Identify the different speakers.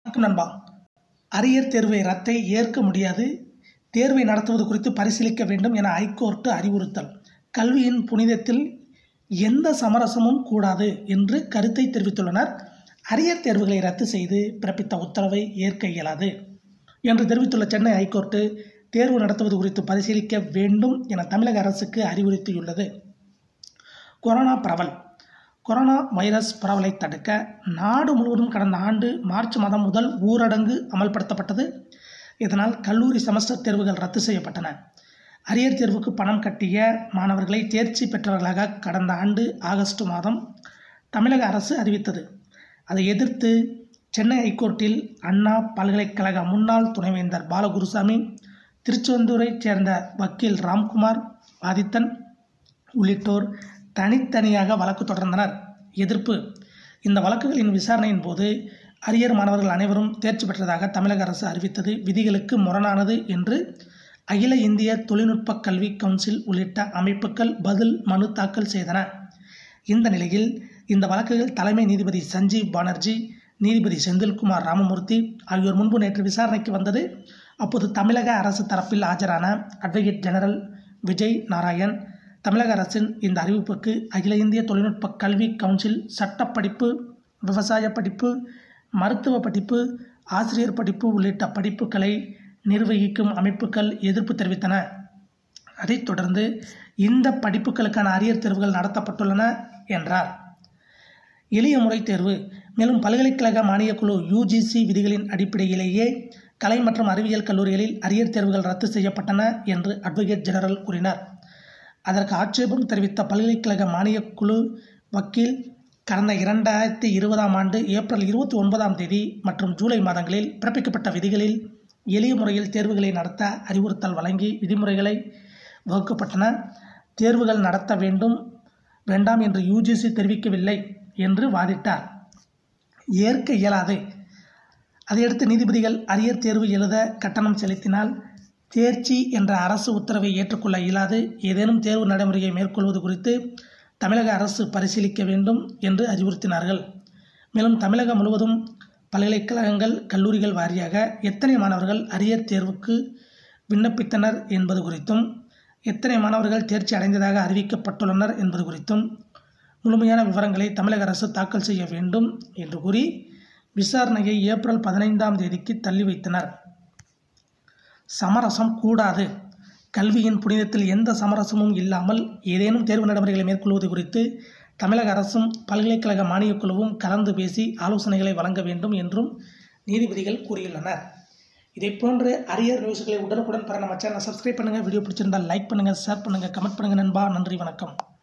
Speaker 1: வணக்கம் நண்பா அரியர் தேர்வை ரத்தை ஏற்க முடியாது தேர்வை நடத்துவது குறித்து பரிசீலிக்க வேண்டும் என ஐகோர்ட்டு அறிவுறுத்தல் கல்வியின் புனிதத்தில் எந்த சமரசமும் கூடாது என்று கருத்தை தெரிவித்துள்ளனர் அரியர் தேர்வுகளை ரத்து செய்து பிறப்பித்த உத்தரவை ஏற்க இயலாது என்று தெரிவித்துள்ள சென்னை ஐகோர்ட்டு தேர்வு நடத்துவது குறித்து பரிசீலிக்க வேண்டும் என தமிழக அரசுக்கு அறிவுறுத்தியுள்ளது கொரோனா பரவல் கொரோனா வைரஸ் பரவலை தடுக்க நாடு முழுவதும் கடந்த ஆண்டு மார்ச் மாதம் முதல் ஊரடங்கு அமல்படுத்தப்பட்டது இதனால் கல்லூரி செமஸ்டர் தேர்வுகள் ரத்து செய்யப்பட்டன அரியர் தேர்வுக்கு பணம் கட்டிய மாணவர்களை தேர்ச்சி பெற்றவர்களாக கடந்த ஆண்டு ஆகஸ்ட் மாதம் தமிழக அரசு அறிவித்தது அதை எதிர்த்து சென்னை ஐகோர்ட்டில் அண்ணா பல்கலைக்கழக முன்னாள் துணைவேந்தர் பாலகுருசாமி திருச்செந்தூரைச் சேர்ந்த வக்கீல் ராம்குமார் ஆதித்தன் உள்ளிட்டோர் தனித்தனியாக வழக்கு தொடர்ந்தனர் எதிர்ப்பு இந்த வழக்குகளின் விசாரணையின் போது அரியர் மாணவர்கள் அனைவரும் தேர்ச்சி பெற்றதாக தமிழக அரசு அறிவித்தது விதிகளுக்கு முரணானது என்று அகில இந்திய தொழில்நுட்ப கல்வி கவுன்சில் உள்ளிட்ட அமைப்புகள் பதில் மனு தாக்கல் செய்தன இந்த நிலையில் இந்த வழக்குகள் தலைமை நீதிபதி சஞ்சீவ் பானர்ஜி நீதிபதி செந்தில்குமார் ராமமூர்த்தி ஆகியோர் முன்பு நேற்று விசாரணைக்கு வந்தது அப்போது தமிழக அரசு தரப்பில் ஆஜரான அட்வொகேட் ஜெனரல் விஜய் நாராயண் தமிழக அரசின் இந்த அறிவிப்புக்கு அகில இந்திய தொழில்நுட்ப கல்வி கவுன்சில் சட்டப்படிப்பு விவசாய படிப்பு மருத்துவ படிப்பு ஆசிரியர் படிப்பு உள்ளிட்ட படிப்புகளை நிர்வகிக்கும் அமைப்புகள் எதிர்ப்பு தெரிவித்தன அதைத் தொடர்ந்து இந்த படிப்புகளுக்கான அரியர் தேர்வுகள் நடத்தப்பட்டுள்ளன என்றார் எளிய முறை தேர்வு மேலும் பல்கலைக்கழக மானியக்குழு யுஜிசி விதிகளின் அடிப்படையிலேயே கலை மற்றும் அறிவியல் கல்லூரிகளில் அரியர் தேர்வுகள் ரத்து செய்யப்பட்டன என்று அட்வொகேட் ஜெனரல் கூறினார் அதற்கு ஆட்சேபம் தெரிவித்த பல்கலைக்கழக மானியக்குழு வக்கீல் கடந்த இரண்டாயிரத்தி இருபதாம் ஆண்டு ஏப்ரல் இருபத்தி ஒன்பதாம் தேதி மற்றும் ஜூலை மாதங்களில் பிறப்பிக்கப்பட்ட விதிகளில் எளிய முறையில் தேர்வுகளை நடத்த அறிவுறுத்தல் வழங்கி விதிமுறைகளை வகுக்கப்பட்டன தேர்வுகள் நடத்த வேண்டும் வேண்டாம் என்று யுஜிசி தெரிவிக்கவில்லை என்று வாதிட்டார் ஏற்க இயலாது அதையடுத்து நீதிபதிகள் அரியர் தேர்வு எழுத கட்டணம் செலுத்தினால் தேர்ச்சி என்ற அரசு உத்தரவை ஏற்றுக்கொள்ள இயலாது ஏதேனும் தேர்வு நடைமுறையை மேற்கொள்வது குறித்து தமிழக அரசு பரிசீலிக்க வேண்டும் என்று அறிவுறுத்தினார்கள் மேலும் தமிழகம் முழுவதும் பல்கலைக்கழகங்கள் கல்லூரிகள் வாரியாக எத்தனை மாணவர்கள் அரியர் தேர்வுக்கு விண்ணப்பித்தனர் என்பது குறித்தும் எத்தனை மாணவர்கள் தேர்ச்சி அடைந்ததாக அறிவிக்கப்பட்டுள்ளனர் என்பது குறித்தும் முழுமையான விவரங்களை தமிழக அரசு தாக்கல் செய்ய வேண்டும் என்று கூறி விசாரணையை ஏப்ரல் பதினைந்தாம் தேதிக்கு தள்ளி வைத்தனர் சமரசம் கூடாது கல்வியின் புனிதத்தில் எந்த சமரசமும் இல்லாமல் ஏதேனும் தேர்வு நடைமுறைகளை மேற்கொள்வது குறித்து தமிழக அரசும் பல்கலைக்கழக மானியக் குழுவும் கலந்து பேசி ஆலோசனைகளை வழங்க வேண்டும் என்றும் நீதிபதிகள் கூறியுள்ளனர் இதை போன்ற அரியர் நியூஸ்களை உடனுக்குடன் பெற நம்ம சேனலை சப்ஸ்கிரைப் பண்ணுங்கள் வீடியோ பிடிச்சிருந்தால் லைக் பண்ணுங்கள் ஷேர் பண்ணுங்கள் கமெண்ட் பண்ணுங்கள் நண்பா நன்றி வணக்கம்